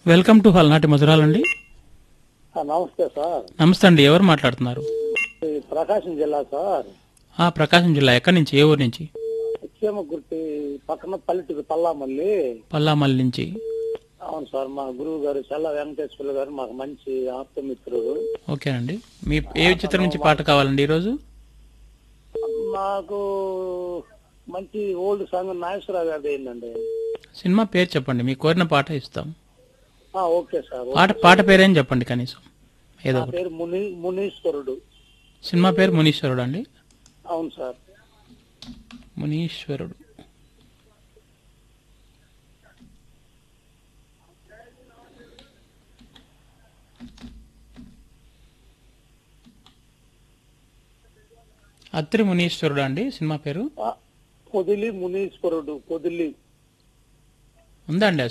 welcome to హల్నాటి మధురాలండి ఆ, నమస్తే sir నమస్తే అండి ఎవరు మాట్లాడుతున్నారు ఇది ప్రకాశం జిల్లా సార్ ఆ ప్రకాశం జిల్లా ఎక్కడి నుంచి ఏ ఊరు నుంచి చీమగుర్తి పక్కన పల్లెటూరు పల్లామల్లి పల్లామల్లి నుంచి అవును సార్ మా గురువు గారు చల్ల వెంకటేశ్వర్లు గారు మాకు మంచి ఆప్తమిత్రుడు ఓకేనండి మీ ఏ చిత్రం నుంచి పాట కావాలండి ఈరోజు మాకు మంచి ఓల్డ్ సాంగ్ నాగేశ్వరరావు గారిది ఏంటండి సినిమా పేరు చెప్పండి మీ కోరిన పాట ఇస్తాం ఆ, ఓకే సార్ పాట పాట పేరేం చెప్పండి కనీసం ఏదో నా ఒకటి పేరు ముని మునీశ్వరుడు సినిమా పేరు మునీశ్వరుడు అండి అవును సార్ మునీశ్వరుడు అత్రి మునీశ్వరుడు అండి సినిమా పేరు ఆ, పొదిలి మునీశ్వరుడు పొదిలి ఉందండి ఆ